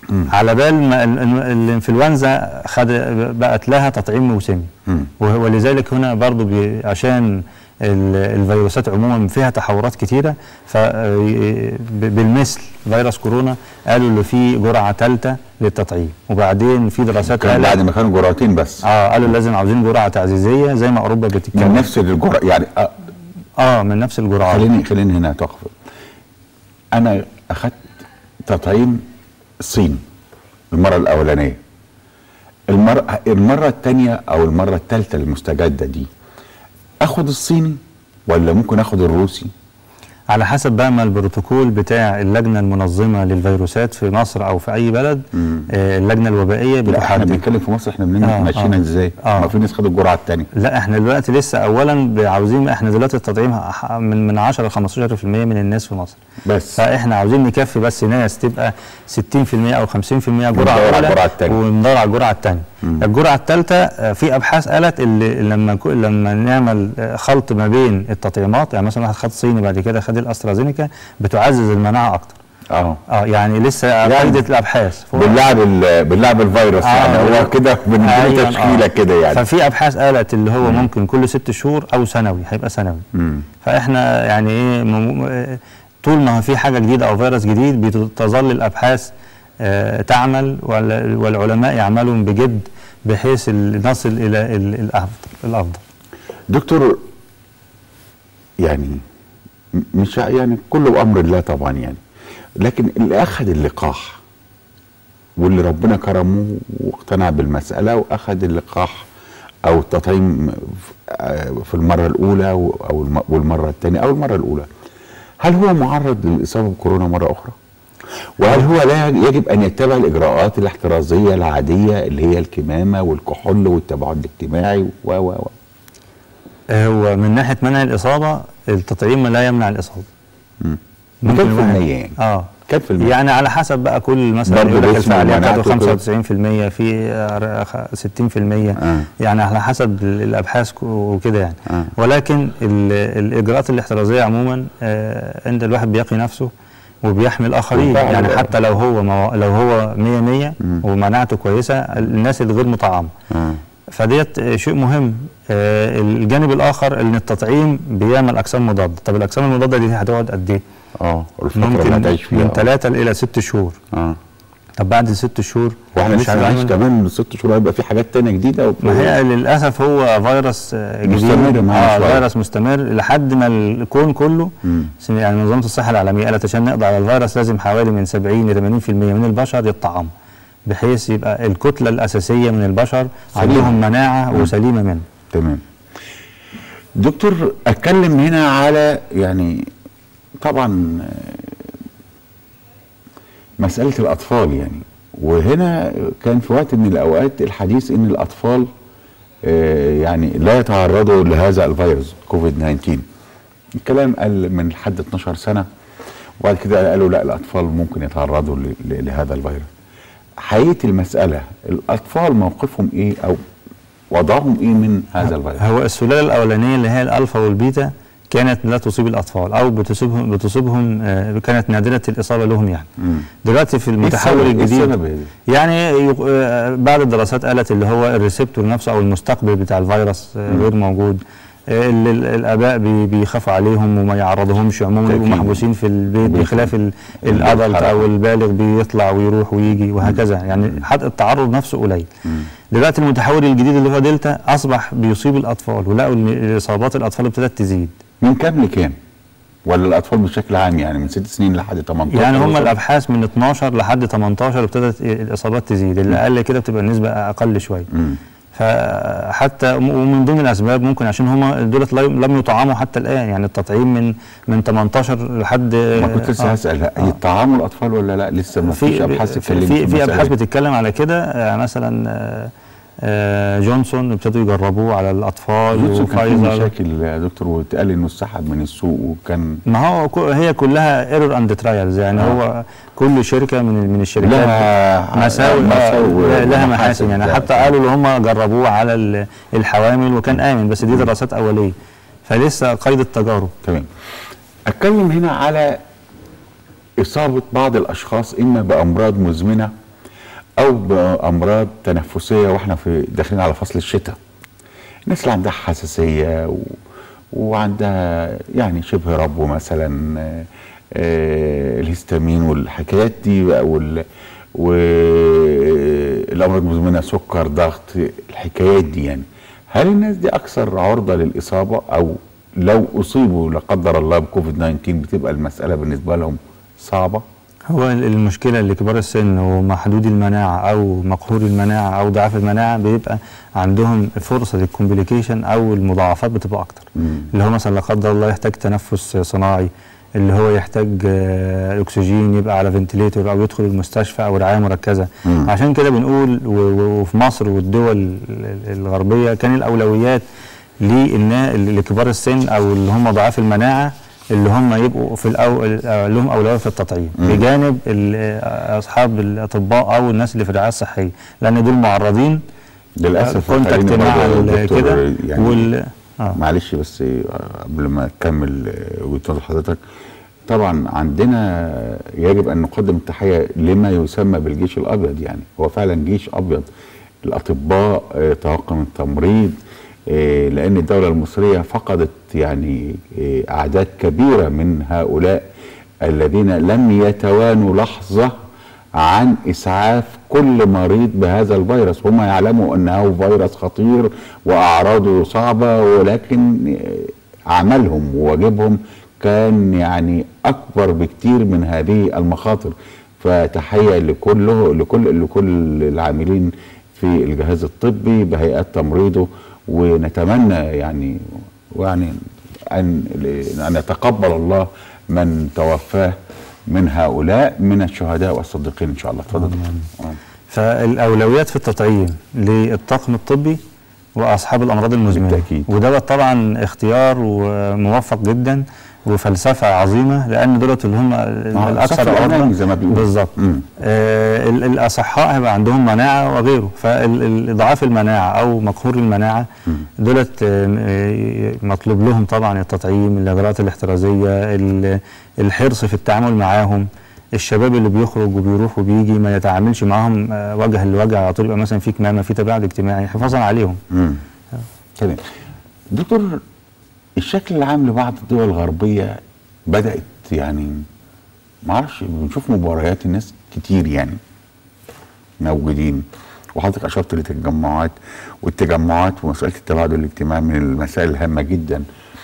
على بال ما ال- ال- الانفلونزا خد بقت لها تطعيم موسمي مم. وه- ولذلك هنا برضو بي عشان ال- الفيروسات عموما فيها تحورات كتيره فبالمثل فيروس كورونا قالوا اللي فيه جرعه ثالثه للتطعيم وبعدين في دراسات كان بعد قالت ما كانوا جرعتين بس اه قالوا لازم عاوزين جرعه تعزيزيه زي ما اوروبا من بتتكلم نفس الجرعه يعني آه، اه من نفس الجرعات خليني خليني هنا تقف انا اخذت تطعيم الصين المره الاولانيه المره المره الثانيه او المره الثالثه المستجده دي اخد الصيني ولا ممكن اخد الروسي على حسب بقى ما البروتوكول بتاع اللجنه المنظمه للفيروسات في مصر او في اي بلد آه اللجنه الوبائيه لا احنا بتحدد بنتكلم في مصر احنا آه، بنعمل ماشيينها آه. ازاي آه. ما في ناس خدوا الجرعه الثانيه لا احنا دلوقتي لسه اولا عاوزين احنا دلوقتي التطعيم ح- من من 10 ل 15% من الناس في مصر بس فاحنا عاوزين نكفي بس ناس تبقى 60% او 50% جرعه وندور على اولى الجرعة التانية. وندور على الجرعه الثانيه الجرعه الثالثه آه، في ابحاث قالت اللي لما كو- لما نعمل آه، خلط ما بين التطعيمات يعني مثلا واحد خد صيني بعد كده خد الاسترازينيكا بتعزز المناعه اكتر اه اه يعني لسه يعني قاعده الابحاث ف- بنلعب ال- بنلعب الفيروس آه، يعني هو كده بنديله أيوة، تشكيله آه. كده يعني ففي ابحاث قالت اللي هو ممكن كل ست شهور او سنوي هيبقى سنوي مم. فاحنا يعني ايه مم- آه، طول ما في حاجه جديده او فيروس جديد بتظل الابحاث آه، تعمل وال- والعلماء يعملون بجد بحيث ال- نصل الى ال- الافضل الافضل دكتور يعني م- مش ع- يعني كله بامر الله طبعا يعني لكن اللي اخذ اللقاح واللي ربنا كرمه واقتنع بالمساله واخذ اللقاح او التطعيم ف- آه في المره الاولى و- او الم- والمره الثانيه او المره الاولى هل هو معرض للاصابه بكورونا مره اخرى؟ وهل هو لا يجب ان يتبع الاجراءات الاحترازيه العاديه اللي هي الكمامه والكحول والتباعد الاجتماعي و و و هو من ناحيه منع الاصابه التطعيم لا يمنع الاصابه مم. ممكن كام في الواحد- المية يعني؟ اه كام في المية؟ يعني على حسب بقى كل مثلا برضه يقول لك الاسم الفعاليه ومناعته بتاعته وكده. 95% في آه، خ- 60% آه. يعني على حسب ال- الابحاث ك- وكده يعني آه. ولكن ال- الاجراءات الاحترازيه عموما آه، عند الواحد بيقي نفسه وبيحمي الاخرين وفعلا يعني بقى. حتى لو هو مو- لو هو 100 100 ومناعته كويسه الناس الغير مطعمه آه. فديت آه، شيء مهم آه، الجانب الاخر ان التطعيم بيعمل اجسام مضاده طب الاجسام المضاده دي هتقعد قد ايه اه الفترة اللي ممكن هتعيش فيها من آه. ثلاثة إلى ست شهور اه طب بعد ست شهور واحنا مش لسه هنعيش هنعمل- كمان من ست شهور هيبقى في حاجات تانية جديدة ما هي للأسف هو فيروس آه، جديد مستمر معانا اه شوية. فيروس مستمر لحد ما الكون كله مم. سن- يعني منظمة الصحة العالمية قالت عشان نقضي على الفيروس لازم حوالي من 70 ل 80% من البشر يطعموا بحيث يبقى الكتلة الأساسية من البشر سليمة. عندهم مناعة وسليمة منه تمام دكتور اتكلم هنا على يعني طبعا آه، مسألة الأطفال يعني وهنا كان في وقت من الأوقات الحديث إن الأطفال آه، يعني لا يتعرضوا لهذا الفيروس كوفيد 19 الكلام قال من لحد 12 سنة وبعد كده قالوا لا الأطفال ممكن يتعرضوا ل- ل- لهذا الفيروس حقيقة المسألة الأطفال موقفهم إيه أو وضعهم إيه من هذا الفيروس هو السلالة الأولانية اللي هي الألفا والبيتا كانت لا تصيب الأطفال أو بتصيبهم بتصيبهم آه، كانت نادرة الإصابة لهم يعني مم. دلوقتي في المتحول السبب؟ إيه الجديد السبب إيه؟ يعني يق- آه، بعض الدراسات قالت اللي هو الريسبتور نفسه او المستقبل بتاع الفيروس آه، غير موجود آه، اللي ال- الاباء بي- بيخافوا عليهم وما يعرضوهمش عموما يبقوا تأكيد. محبوسين في البيت بيت. بخلاف ال- الادلت او البالغ بيطلع ويروح ويجي وهكذا يعني حتى التعرض نفسه قليل دلوقتي المتحول الجديد اللي هو دلتا اصبح بيصيب الاطفال ولقوا ان اصابات الاطفال ابتدت تزيد من كام لكام؟ ولا الاطفال بشكل عام يعني من ست سنين لحد 18 يعني هم وصل- الابحاث من 12 لحد 18 ابتدت الاصابات تزيد اللي اقل كده بتبقى النسبه اقل شويه مم. فحتى ومن ضمن الاسباب ممكن عشان هم دولت لا- لم يطعموا حتى الان يعني التطعيم من من 18 لحد ما كنت لسه آه. هسال لا يطعموا الاطفال ولا لا لسه ما فيش في ابحاث في اتكلمت في, في المسألة ابحاث دي. بتتكلم على كده آه، مثلا آه، آه، جونسون ابتدوا يجربوه على الاطفال جونسون كان في وفايزر مشاكل يا دكتور واتقال انه اتسحب من السوق وكان ما هو كو- هي كلها ايرور اند ترايلز يعني آه. هو كل شركه من من الشركات لها مساوئ مساوئ آه، لها ومحاسن محاسن يعني بتاع- حتى قالوا اللي هم جربوه على ال- الحوامل وكان امن بس دي دراسات اوليه فلسه قيد التجارب تمام اتكلم هنا على اصابه بعض الاشخاص اما بامراض مزمنه او بامراض تنفسيه واحنا في داخلين على فصل الشتاء الناس اللي عندها حساسيه و... وعندها يعني شبه ربو مثلا آه، آه، الهستامين والحكايات دي بقى وال والامراض المزمنه سكر ضغط الحكايات دي يعني هل الناس دي اكثر عرضه للاصابه او لو اصيبوا لا قدر الله بكوفيد 19 بتبقى المساله بالنسبه لهم صعبه هو المشكلة اللي كبار السن ومحدود المناعة أو مقهور المناعة أو ضعاف المناعة بيبقى عندهم فرصة للكومبليكيشن أو المضاعفات بتبقى أكتر مم. اللي هو مثلا لا قدر الله يحتاج تنفس صناعي اللي هو يحتاج آه، اكسجين يبقى على فنتليتور او يدخل المستشفى او رعايه مركزه مم. عشان كده بنقول و- و- وفي مصر والدول ال- ال- الغربيه كان الاولويات للنا- لكبار السن او اللي هم ضعاف المناعه اللي هم يبقوا في الاول اللي هم اولويه في التطعيم مم. بجانب ال- اصحاب الاطباء او الناس اللي في الرعايه الصحيه لان دول معرضين للاسف كونتاكت خليني مع برضه ال- دكتور كده يعني وال آه. معلش بس آه، قبل ما تكمل آه، وجهه نظر حضرتك طبعا عندنا يجب ان نقدم التحيه لما يسمى بالجيش الابيض يعني هو فعلا جيش ابيض الاطباء آه، طاقم التمريض آه، لان الدوله المصريه فقدت يعني آه، اعداد كبيره من هؤلاء الذين لم يتوانوا لحظه عن اسعاف كل مريض بهذا الفيروس هم يعلموا انه فيروس خطير واعراضه صعبه ولكن آه، عملهم وواجبهم كان يعني اكبر بكتير من هذه المخاطر فتحيه لكله لكل لكل العاملين في الجهاز الطبي بهيئات تمريضه ونتمنى يعني ويعني ان ان يتقبل الله من توفاه من هؤلاء من الشهداء والصديقين ان شاء الله اتفضل آه. فالاولويات في التطعيم للطاقم الطبي واصحاب الامراض المزمنه بالتأكيد. ودوت طبعا اختيار وموفق جدا وفلسفه عظيمه لان دولت اللي هم صف الاكثر الأمام عرضه زي ما بيقولوا. بالظبط مم. آه ال- الاصحاء هيبقى عندهم مناعه وغيره فضعاف المناعه او مقهور المناعه دولت آه، آه، مطلوب لهم طبعا التطعيم الاجراءات الاحترازيه ال- الحرص في التعامل معاهم الشباب اللي بيخرج وبيروح وبيجي ما يتعاملش معاهم آه، وجها لوجه على طول يبقى مثلا في كمامه في تباعد اجتماعي حفاظا عليهم مم. تمام دكتور الشكل العام لبعض الدول الغربيه بدات يعني ما اعرفش بنشوف مباريات الناس كتير يعني موجودين وحضرتك اشرت للتجمعات والتجمعات ومساله التباعد الاجتماعي من المسائل الهامه جدا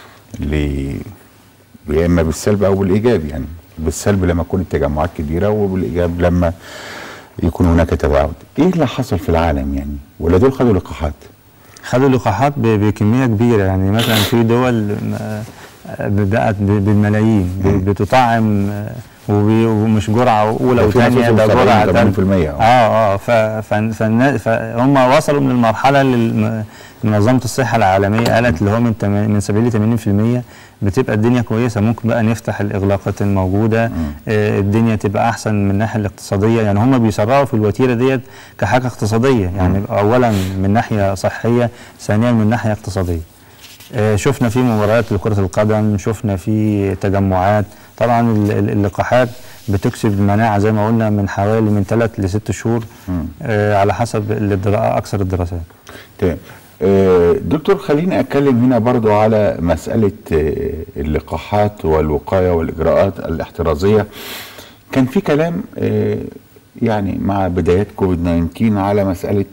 اللي يا اما بالسلب او بالايجاب يعني بالسلب لما تكون التجمعات كبيره وبالايجاب لما يكون هناك تباعد ايه اللي حصل في العالم يعني ولا دول خدوا لقاحات خدوا لقاحات ب- بكميه كبيره يعني مثلا في دول آه، بقت ب- بالملايين ب- بتطعم آه، وبي- ومش جرعه اولى ده في ناس وثانيه ده وصلوا جرعه 70 تالتة. 80% اه اه ف- فالن- فالنا- فهم وصلوا من المرحله اللي منظمه الصحه العالميه قالت اللي هو من تم- من 70 ل 80% بتبقى الدنيا كويسه ممكن بقى نفتح الاغلاقات الموجوده آه الدنيا تبقى احسن من الناحيه الاقتصاديه يعني هم بيسرعوا في الوتيره ديت كحاجه اقتصاديه يعني اولا من ناحيه صحيه ثانيا من ناحيه اقتصاديه آه، شفنا في مباريات لكرة القدم شفنا في تجمعات طبعا ال- ال- اللقاحات بتكسب المناعة زي ما قلنا من حوالي من ثلاث لست شهور آه على حسب الدرا- أكثر الدراسات تمام آه، دكتور خليني اتكلم هنا برضو على مسألة آه، اللقاحات والوقاية والإجراءات الاحترازية كان في كلام آه، يعني مع بدايات كوفيد 19 على مسألة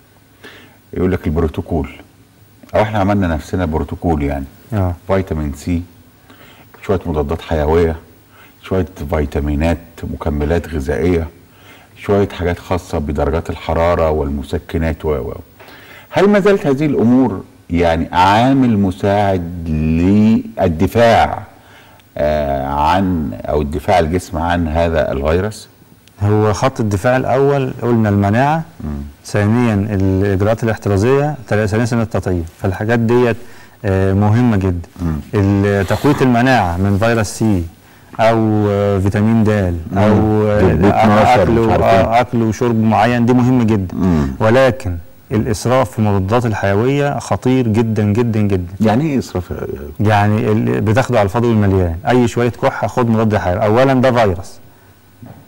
يقول لك البروتوكول أو احنا عملنا نفسنا بروتوكول يعني اه فيتامين سي شوية مضادات حيوية شوية فيتامينات مكملات غذائية شوية حاجات خاصة بدرجات الحرارة والمسكنات و و هل ما زالت هذه الأمور يعني عامل مساعد للدفاع آه عن أو الدفاع الجسم عن هذا الفيروس؟ هو خط الدفاع الأول قلنا المناعة ثانيا الإجراءات الاحترازية تل- ثالثا التطعيم فالحاجات ديت آه، مهمة جدا ال- تقوية المناعة من فيروس سي أو آه، فيتامين د أو آه، دول بي 12 أكل مش عارف و- إيه. آه، أكل وشرب معين دي مهم جدا مم. ولكن الإسراف في المضادات الحيوية خطير جدا جدا جدا يعني إيه إسراف؟ يعني ال- بتاخده على الفاضي والمليان أي شوية كحة خد مضاد حيوي أولا ده فيروس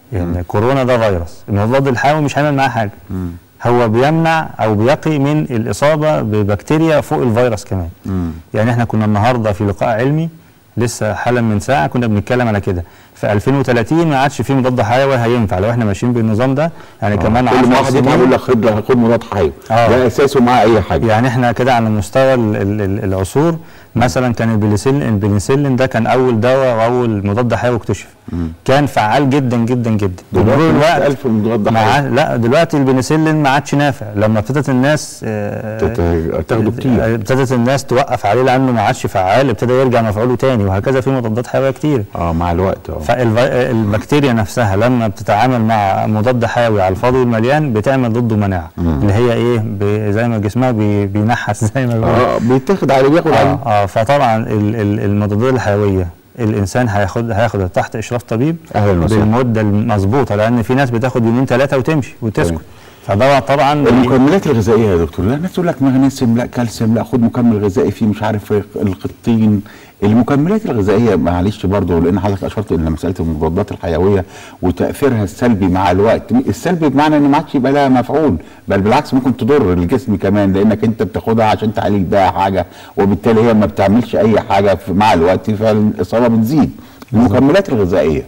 يعني كورونا ده فيروس المضاد الحيوي مش هيعمل معاه حاجه هو بيمنع او بيقي من الاصابه ببكتيريا فوق الفيروس كمان مم. يعني احنا كنا النهارده في لقاء علمي لسه حالا من ساعه كنا بنتكلم على كده في 2030 ما عادش فيه مضاد حيوي هينفع لو احنا ماشيين بالنظام ده يعني كمان كل ما 10 واحد يطلع يقول سنين لك خد خد مضاد حيوي آه. ده اساسه معاه اي حاجه يعني احنا كده على مستوى ال- ال- ال- العصور مثلا كان البنسلين البنسلين ده كان اول دواء واول مضاد حيوي اكتشف كان فعال جدا جدا جدا دلوقتي بمرور نص الوقت ألف مضاد ما حيوي. عاد- لا دلوقتي البنسلين ما عادش نافع لما ابتدت الناس آه، تت- تاخده كتير. آه، ابتدت الناس توقف عليه لانه ما عادش فعال ابتدى يرجع مفعوله تاني وهكذا في مضادات حيويه كتير اه مع الوقت اه فالبكتيريا نفسها لما بتتعامل مع مضاد حيوي على الفاضي والمليان بتعمل ضده مناعه اللي هي ايه ب- زي ما جسمها بي- بينحس زي ما بيقولوا اه بيتاخد عليه بياخد اه, عليه آه فطبعا ال- ال- المضادات الحيويه الانسان هياخد هياخدها تحت اشراف طبيب أهلاً وسهلاً. بالمده المظبوطه لان في ناس بتاخد يومين ثلاثه وتمشي وتسكت تمام. فده طبعا المكملات الغذائيه يا دكتور لا الناس تقول لك مغنيسيوم لا كالسيوم لا خد مكمل غذائي فيه مش عارف القطين المكملات الغذائيه معلش برضه لان حضرتك اشرت الى مساله المضادات الحيويه وتاثيرها السلبي مع الوقت السلبي بمعنى ان ما عادش يبقى لها مفعول بل بالعكس ممكن تضر الجسم كمان لانك انت بتاخدها عشان تعالج بيها حاجه وبالتالي هي ما بتعملش اي حاجه في- مع الوقت فالاصابه بتزيد المكملات الغذائيه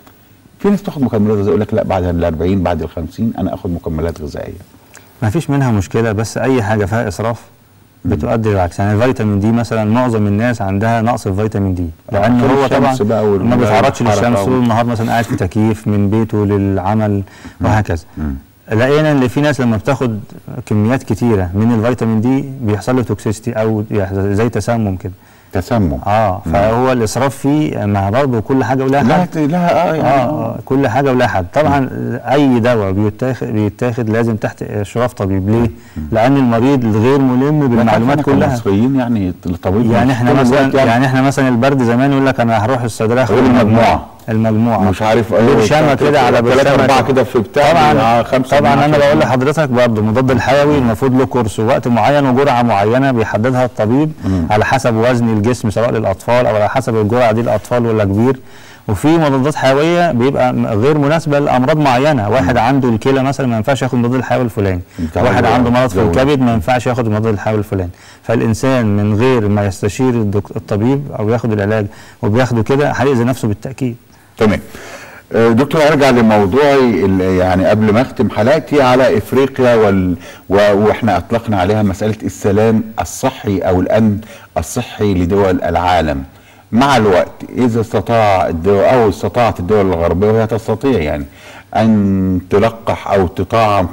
في ناس تاخد مكملات غذائيه يقول لك لا بعد ال 40 بعد ال 50 انا اخد مكملات غذائيه ما فيش منها مشكله بس اي حاجه فيها اسراف بتؤدي للعكس يعني الفيتامين دي مثلا معظم الناس عندها نقص في فيتامين دي لان عشان هو طبعا الشمس بقى وال- ما بيتعرضش والحركة للشمس طول وال- النهار مثلا قاعد في تكييف من بيته للعمل وهكذا لقينا ان في ناس لما بتاخد كميات كتيره من الفيتامين دي بيحصل له توكسيستي او يحصل زي تسمم كده تسمم اه فهو الاسراف فيه مع برضه كل حاجه ولها لا حد ت- لا اه آه, يعني اه كل حاجه ولها حد طبعا اي دواء بيتاخد بيتاخد لازم تحت اشراف طبيب ليه؟ لان المريض الغير ملم بالمعلومات كلها المصريين يعني الطبيب يعني احنا طول مثلا الوقت يعني, احنا مثلا البرد زمان يقول لك انا هروح الصيدليه اخد غير المجموعة. المجموعه مش عارف برشامه كده على ثلاثة برشامه أربعة كده. كده في بتاع طبعا آه، خمسة طبعا من انا عشرة. بقول لحضرتك برضه المضاد الحيوي المفروض له كورس ووقت معين وجرعه معينه بيحددها الطبيب على حسب وزن الجسم سواء للاطفال او على حسب الجرعه دي الاطفال ولا كبير وفي مضادات حيويه بيبقى م- غير مناسبه لامراض معينه واحد عنده الكلى مثلا ما ينفعش ياخد المضاد الحيوي الفلاني بتاع واحد الجو- عنده مرض في الجو. الكبد ما ينفعش ياخد المضاد الحيوي الفلاني فالانسان من غير ما يستشير الدك- الطبيب او ياخد العلاج وبياخده كده هيأذي نفسه بالتاكيد تمام آه، دكتور ارجع لموضوعي ال- يعني قبل ما اختم حلقتي على افريقيا وال... و... واحنا اطلقنا عليها مساله السلام الصحي او الامن الصحي لدول العالم مع الوقت اذا استطاع الدول او استطاعت الدول الغربيه وهي تستطيع يعني ان تلقح او تطعم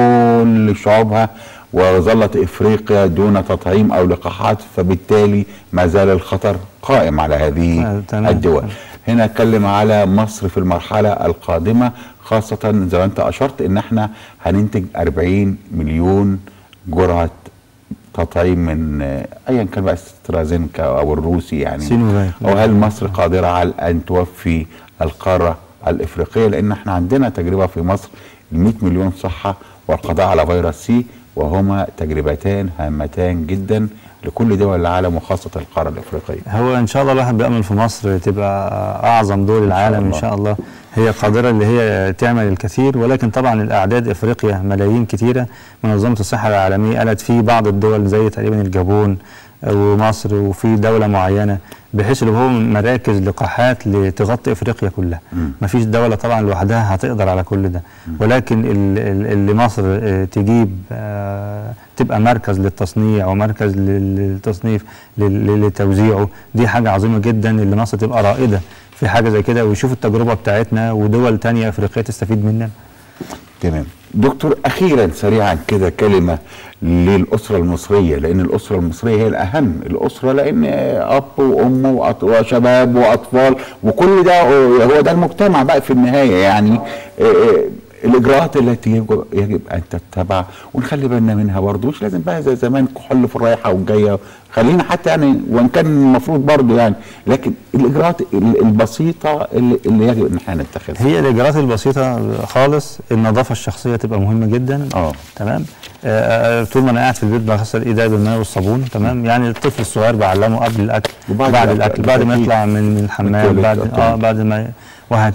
كل شعوبها وظلت افريقيا دون تطعيم او لقاحات فبالتالي ما زال الخطر قائم على هذه آه، تمام. الدول هنا اتكلم على مصر في المرحلة القادمة خاصة زي ما انت اشرت ان احنا هننتج 40 مليون جرعة تطعيم من آه، ايا كان بقى استرازينكا او الروسي يعني سينوفاك. او هل مصر قادرة على ان توفي القارة الافريقية لان احنا عندنا تجربة في مصر ال 100 مليون صحة والقضاء على فيروس سي وهما تجربتان هامتان جدا لكل دول العالم وخاصة القارة الافريقية هو ان شاء الله الواحد بيامل في مصر تبقى اعظم دول العالم ان الله. شاء الله هي قادره اللي هي تعمل الكثير ولكن طبعا الاعداد افريقيا ملايين كثيره منظمه الصحه العالميه قالت في بعض الدول زي تقريبا الجابون ومصر وفي دوله معينه بحيث اللي هو مراكز لقاحات لتغطي افريقيا كلها ما فيش دوله طبعا لوحدها هتقدر على كل ده ولكن ال- ال- اللي مصر آه، تجيب آه، تبقى مركز للتصنيع ومركز لل- للتصنيف لل- لتوزيعه دي حاجه عظيمه جدا اللي مصر تبقى رائده في حاجه زي كده ويشوف التجربه بتاعتنا ودول تانية افريقيه تستفيد مننا تمام دكتور اخيرا سريعا كده كلمه للاسره المصريه لان الاسره المصريه هي الاهم الاسره لان اب وام وأط- وشباب واطفال وكل ده هو ده المجتمع بقى في النهايه يعني آه، آه، الاجراءات التي يجب, يجب ان تتبع ونخلي بالنا منها برضه مش لازم بقى زي زمان كحول في الرايحه والجايه خلينا حتى يعني وان كان المفروض برضه يعني لكن الاجراءات ال- البسيطه اللي, اللي يجب ان احنا نتخذها هي الاجراءات البسيطه خالص النظافه الشخصيه تبقى مهمه جدا اه تمام آه آه، طول ما انا قاعد في البيت بغسل ايدي بالماء والصابون تمام يعني الطفل الصغير بعلمه قبل الاكل وبعد بعد الأكل، الاكل بعد ما بالتأكيد. يطلع من من الحمام التواليت، بعد آه، اه طبعاً. بعد ما وهكذا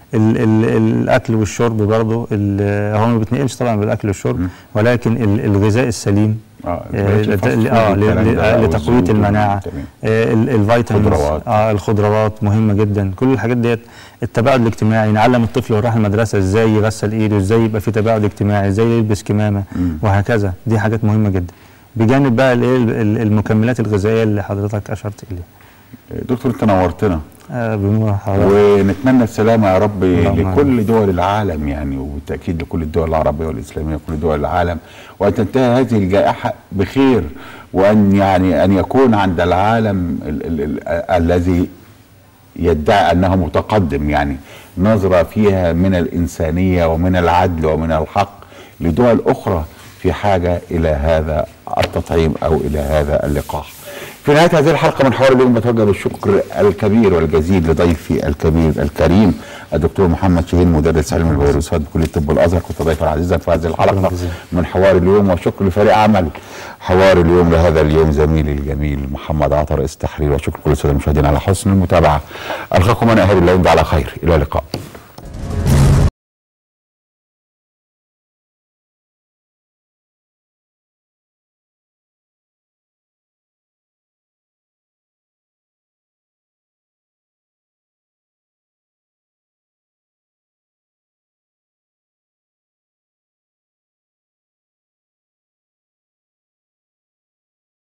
ال ال الاكل والشرب برضه ال- هو ما بيتنقلش طبعا بالاكل والشرب مم. ولكن ال- الغذاء السليم اه آه، الأكل الفاست فود اه ل- والكلام ل- ده، آه، أو لتقويه الزيوت المناعه تمام. آه، ال- الفيتامينز خضروات. اه الخضروات مهمه جدا كل الحاجات ديت التباعد الاجتماعي نعلم الطفل وهو رايح المدرسه ازاي يغسل ايده ازاي يبقى في تباعد اجتماعي ازاي يلبس كمامه مم. وهكذا دي حاجات مهمه جدا بجانب بقى الايه ال- المكملات الغذائيه اللي حضرتك اشرت اليها دكتور انت نورتنا آه بنور حضرتك ونتمنى السلامة يا رب اللهم لكل دول العالم يعني وبالتأكيد لكل الدول العربية والإسلامية وكل دول العالم وأن تنتهي هذه الجائحة بخير وأن يعني أن يكون عند العالم ال ال ال الذي يدعي أنه متقدم يعني نظرة فيها من الإنسانية ومن العدل ومن الحق لدول أخرى في حاجة إلى هذا التطعيم أو إلى هذا اللقاح في نهاية هذه الحلقة من حوار اليوم بتوجه بالشكر الكبير والجزيل لضيفي الكبير الكريم الدكتور محمد شاهين مدرس علم الفيروسات بكلية الطب الأزهر كنت ضيفا عزيزا في هذه الحلقة جزيلا. من حوار اليوم وشكر لفريق عمل حوار اليوم لهذا اليوم زميلي الجميل محمد عطر رئيس التحرير وشكر كل السادة المشاهدين على حسن المتابعة ألقاكم أنا أهل الله على خير إلى اللقاء